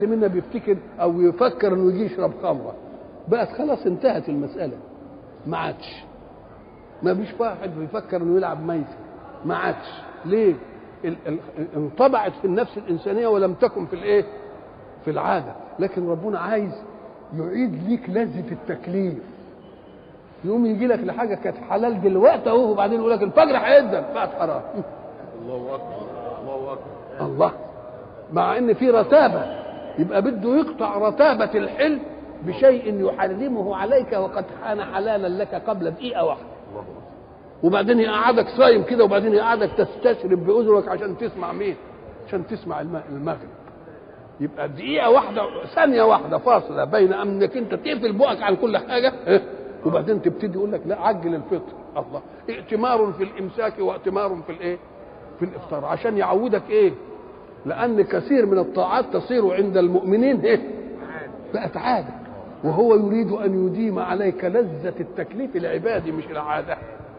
منا بيفتكر او يفكر انه يجي يشرب خمره بقت خلاص انتهت المساله ما عادش ما فيش واحد بيفكر انه يلعب ميسر ما عادش ليه ال- ال- انطبعت في النفس الانسانيه ولم تكن في الايه في العاده لكن ربنا عايز يعيد ليك لذه التكليف يقوم يجي لك لحاجه كانت حلال دلوقتي اهو وبعدين يقول لك الفجر هيدن بقت حرام الله اكبر الله اكبر الله مع ان في رتابه يبقى بده يقطع رتابه الحلم بشيء يحرمه عليك وقد كان حلالا لك قبل دقيقه واحده الله اكبر وبعدين يقعدك صايم كده وبعدين يقعدك تستشرب باذنك عشان تسمع مين عشان تسمع الم- المغرب يبقى دقيقه واحده ثانيه واحده فاصله بين انك انت تقفل بقك عن كل حاجه إيه؟ وبعدين تبتدي يقول لك لا عجل الفطر الله ائتمار في الامساك وائتمار في الايه في الافطار عشان يعودك ايه لان كثير من الطاعات تصير عند المؤمنين ايه بقت عاده وهو يريد ان يديم عليك لذه التكليف العبادي مش العاده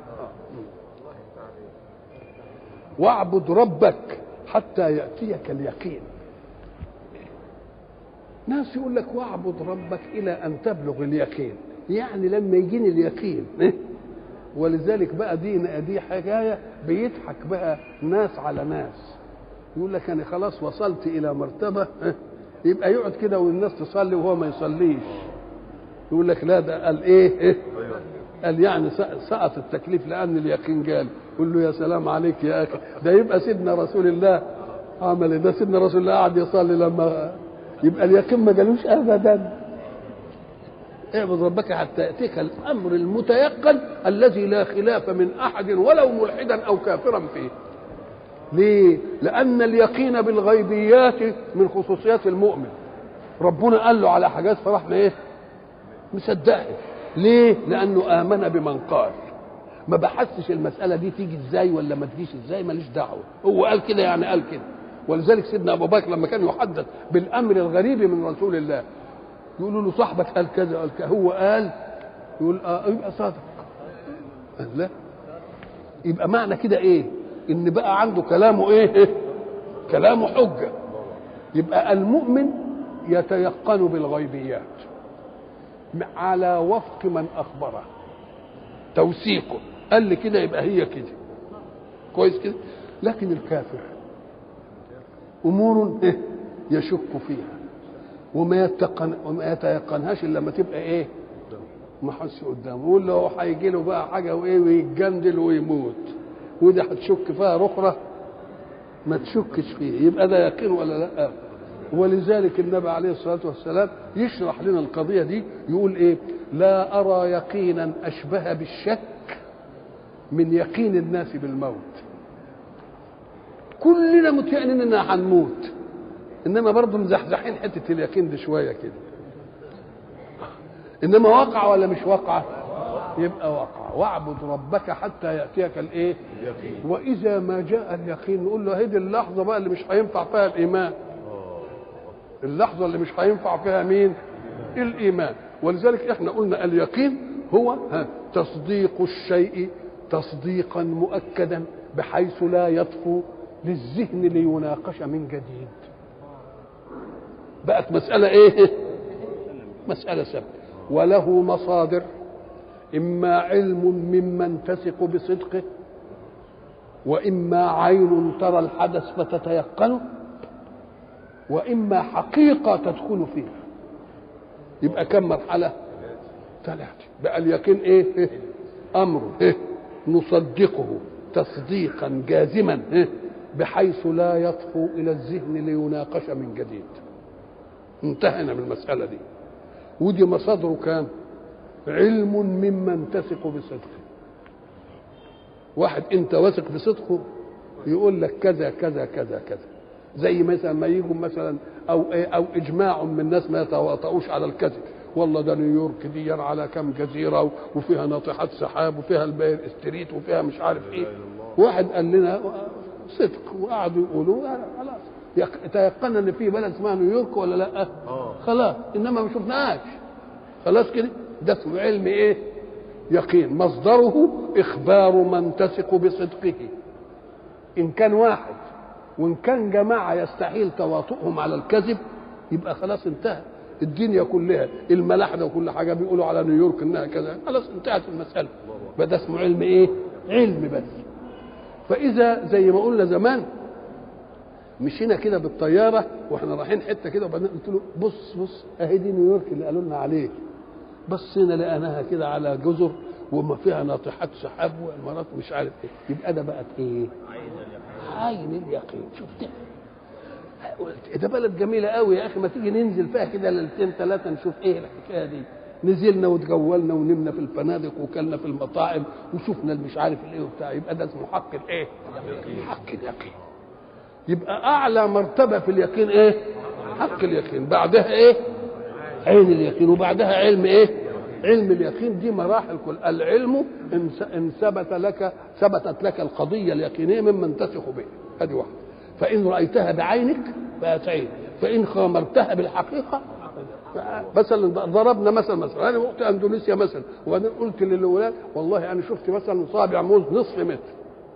واعبد ربك حتى ياتيك اليقين ناس يقول لك واعبد ربك الى ان تبلغ اليقين يعني لما يجيني اليقين إيه؟ ولذلك بقى دي دي حكايه بيضحك بقى ناس على ناس يقول لك انا خلاص وصلت الى مرتبه إيه؟ يبقى يقعد كده والناس تصلي وهو ما يصليش يقول لك لا ده قال ايه, إيه؟ ايوه قال يعني س- سقط التكليف لان اليقين جال قل له يا سلام عليك يا اخي ده يبقى سيدنا رسول الله عمل إيه؟ ده سيدنا رسول الله قعد يصلي لما يبقى اليقين ما جالوش ابدا اعبد ربك حتى ياتيك الامر المتيقن الذي لا خلاف من احد ولو ملحدا او كافرا فيه ليه لان اليقين بالغيبيات من خصوصيات المؤمن ربنا قال له على حاجات فراح ايه مصدقها ليه لانه امن بمن قال ما بحثش المساله دي تيجي ازاي ولا ما تجيش ازاي ماليش دعوه هو قال كده يعني قال كده ولذلك سيدنا ابو بكر لما كان يحدث بالامر الغريب من رسول الله يقولوا له صاحبك قال كذا قال كذا هو قال يقول اه يبقى صادق قال لا يبقى معنى كده ايه ان بقى عنده كلامه ايه كلامه حجه يبقى المؤمن يتيقن بالغيبيات على وفق من اخبره توثيقه قال لي كده يبقى هي كده كويس كده لكن الكافر امور إيه؟ يشك فيها وما يتقن وما يتيقنهاش الا لما تبقى ايه محس قدامه يقول له هيجي له بقى حاجه وايه ويتجندل ويموت وده هتشك فيها اخرى ما تشكش فيه يبقى ده يقين ولا لا ولذلك النبي عليه الصلاه والسلام يشرح لنا القضيه دي يقول ايه لا ارى يقينا اشبه بالشك من يقين الناس بالموت كلنا متيقنين اننا هنموت انما برضه مزحزحين حته اليقين دي شويه كده انما وقع ولا مش وقع يبقى وقع واعبد ربك حتى ياتيك الايه اليقين واذا ما جاء اليقين نقول له هذه اللحظه بقى اللي مش هينفع فيها الايمان اللحظه اللي مش هينفع فيها مين الايمان ولذلك احنا قلنا اليقين هو ها تصديق الشيء تصديقا مؤكدا بحيث لا يطفو للذهن ليناقش من جديد بقت مساله ايه مساله سبب وله مصادر اما علم ممن تثق بصدقه واما عين ترى الحدث فتتيقنه واما حقيقه تدخل فيها يبقى كم مرحله ثلاثه بقى اليقين ايه, إيه؟ امر إيه؟ نصدقه تصديقا جازما إيه؟ بحيث لا يطفو الى الذهن ليناقش من جديد انتهينا من المساله دي ودي مصادره كام علم ممن تثق بصدقه واحد انت واثق بصدقه يقول لك كذا كذا كذا كذا زي مثلا ما يجوا مثلا او إيه او اجماع من الناس ما يتواطؤوش على الكذب والله ده نيويورك دي على كم جزيره وفيها ناطحات سحاب وفيها الباير استريت وفيها مش عارف ايه واحد قال لنا صدق وقعدوا يقولوا خلاص يق- تيقنا ان في بلد اسمها نيويورك ولا لا اه خلاص انما ما شفناهاش خلاص كده ده اسمه علم ايه يقين مصدره اخبار من تثق بصدقه ان كان واحد وان كان جماعه يستحيل تواطؤهم على الكذب يبقى خلاص انتهى الدنيا كلها الملاحده وكل حاجه بيقولوا على نيويورك انها كذا خلاص انتهت المساله بقى ده اسمه علم ايه؟ علم بس فاذا زي ما قلنا زمان مشينا كده بالطياره واحنا رايحين حته كده وبعدين قلت له بص بص اهي دي نيويورك اللي قالوا لنا عليه بصينا لقيناها كده على جزر وما فيها ناطحات سحاب وامارات مش عارف ايه يبقى ده بقت ايه؟ عين اليقين شفت قلت ده بلد جميله قوي يا اخي ما تيجي ننزل فيها كده ليلتين ثلاثه نشوف ايه الحكايه دي نزلنا وتجولنا ونمنا في الفنادق وكلنا في المطاعم وشفنا المش عارف الايه وبتاع يبقى ده اسمه حق الايه؟ حق اليقين يبقى اعلى مرتبه في اليقين ايه؟ حق اليقين بعدها ايه؟ عين اليقين وبعدها علم ايه؟ علم اليقين دي مراحل كل العلم ان ان ثبت لك ثبتت لك القضيه اليقينيه ممن تثق به هذه واحده فان رايتها بعينك بقت عين فان خامرتها بالحقيقه مثلا ضربنا مثلا مثلا انا رحت اندونيسيا مثلا وبعدين قلت للاولاد والله انا شفت مثلا صابع موز نصف متر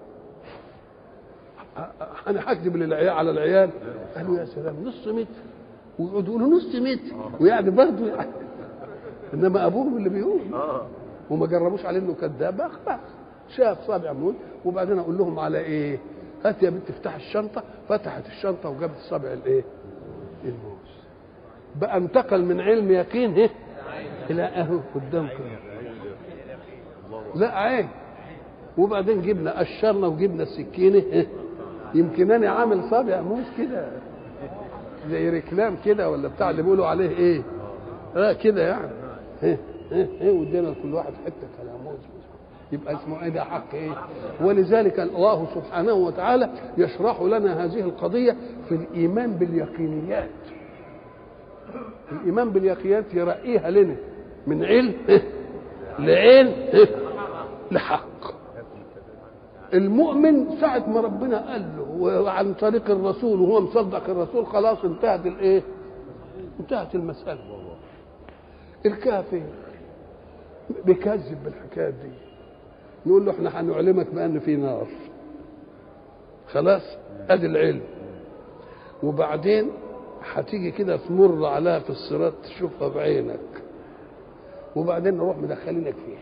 انا هكذب للعيال على العيال قالوا يا سلام نص متر ويقعدوا يقولوا نص متر ويعني برضه يعني انما ابوهم اللي بيقول وما جربوش عليه انه كذاب خلاص شاف صابع موز وبعدين اقول لهم على ايه؟ هات يا بنت افتح الشنطه فتحت الشنطه وجابت الصابع الايه؟ الموز بقى انتقل من علم يقين ايه؟ الى اهو قدامكم لا عين وبعدين جبنا قشرنا وجبنا السكينه إيه؟ يمكن انا عامل صابع موز كده زي ركلام كده ولا بتاع اللي بيقولوا عليه ايه؟ اه كده يعني ايه ايه ايه وادينا لكل واحد حته كلاموز يبقى اسمه ايه ده حق ايه ولذلك الله سبحانه وتعالى يشرح لنا هذه القضيه في الايمان باليقينيات الايمان باليقينيات يرقيها لنا من علم لعين لحق المؤمن ساعة ما ربنا قال له وعن طريق الرسول وهو مصدق الرسول خلاص انتهت الايه؟ انتهت المسألة الكافر بيكذب بالحكايات دي نقول له احنا هنعلمك بان في نار خلاص ادي العلم وبعدين هتيجي كده تمر عليها في الصراط تشوفها بعينك وبعدين نروح مدخلينك فيها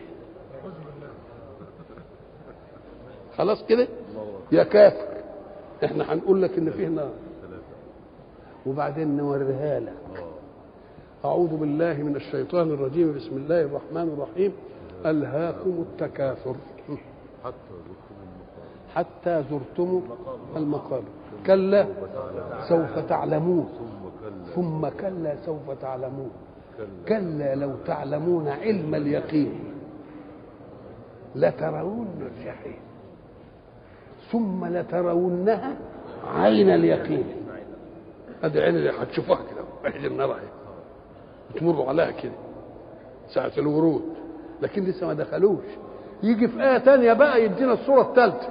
خلاص كده يا كافر احنا هنقول لك ان فيه نار وبعدين نوريها لك أعوذ بالله من الشيطان الرجيم بسم الله الرحمن الرحيم ألهاكم التكاثر حتى زرتم المقابر كلا سوف تعلمون ثم كلا سوف تعلمون كلا لو تعلمون علم اليقين لترون الجحيم ثم لترونها عين اليقين هذه عين اللي هتشوفوها كده بعد النار اهي تمروا عليها كده ساعة الورود لكن لسه ما دخلوش يجي في آية تانية بقى يدينا الصورة الثالثة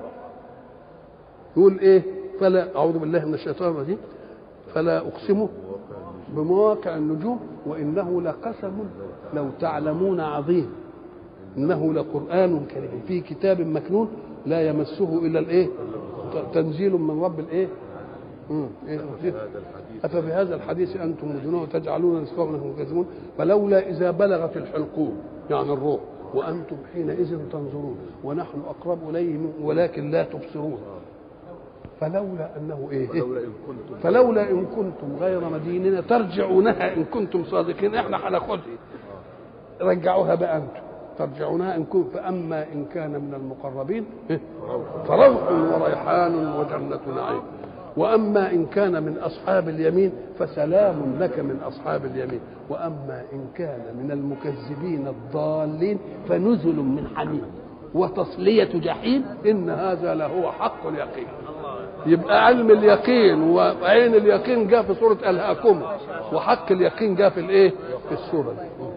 يقول إيه فلا أعوذ بالله من الشيطان الرجيم فلا أقسم بمواقع النجوم وإنه لقسم لو تعلمون عظيم إنه لقرآن كريم في كتاب مكنون لا يمسه إلا الإيه تنزيل من رب الإيه إيه أفبهذا الحديث أنتم مدنون وتجعلون رزقكم أنكم تكذبون فلولا إذا بلغت الحلقوم يعني الروح وأنتم حينئذ تنظرون ونحن أقرب إليه ولكن لا تبصرون فلولا أنه إيه فلولا إن كنتم غير مدينين ترجعونها إن كنتم صادقين إحنا هناخدها رجعوها بقى أنتم ترجعونها إن كنتم فأما إن كان من المقربين فروح وريحان وجنة نعيم واما ان كان من اصحاب اليمين فسلام لك من اصحاب اليمين واما ان كان من المكذبين الضالين فنزل من حميم وتصليه جحيم ان هذا لهو حق اليقين يبقى علم اليقين وعين اليقين جاء في سوره الهاكم وحق اليقين جاء في الايه في السوره دي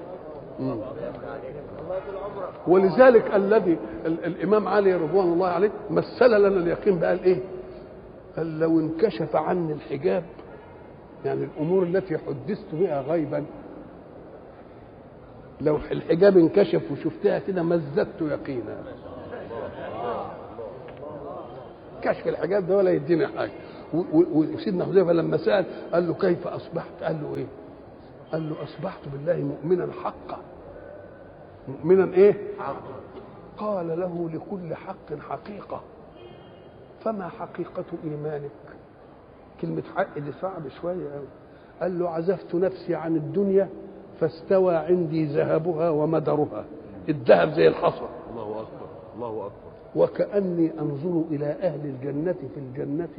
ولذلك الذي الامام علي رضوان الله عليه مثل لنا اليقين بقى الايه قال لو انكشف عني الحجاب يعني الامور التي حدثت بها غيبا لو الحجاب انكشف وشفتها كده ما ازددت يقينا كشف الحجاب ده ولا يديني حاجه و- و- وسيدنا حذيفه لما سال قال له كيف اصبحت؟ قال له ايه؟ قال له اصبحت بالله مؤمنا حقا مؤمنا ايه؟ قال له لكل حق حقيقه فما حقيقه ايمانك؟ كلمه حق دي صعب شويه قوي قال له عزفت نفسي عن الدنيا فاستوى عندي ذهبها ومدرها الذهب زي الحصى الله اكبر الله اكبر وكأني أنظر إلى أهل الجنة في الجنة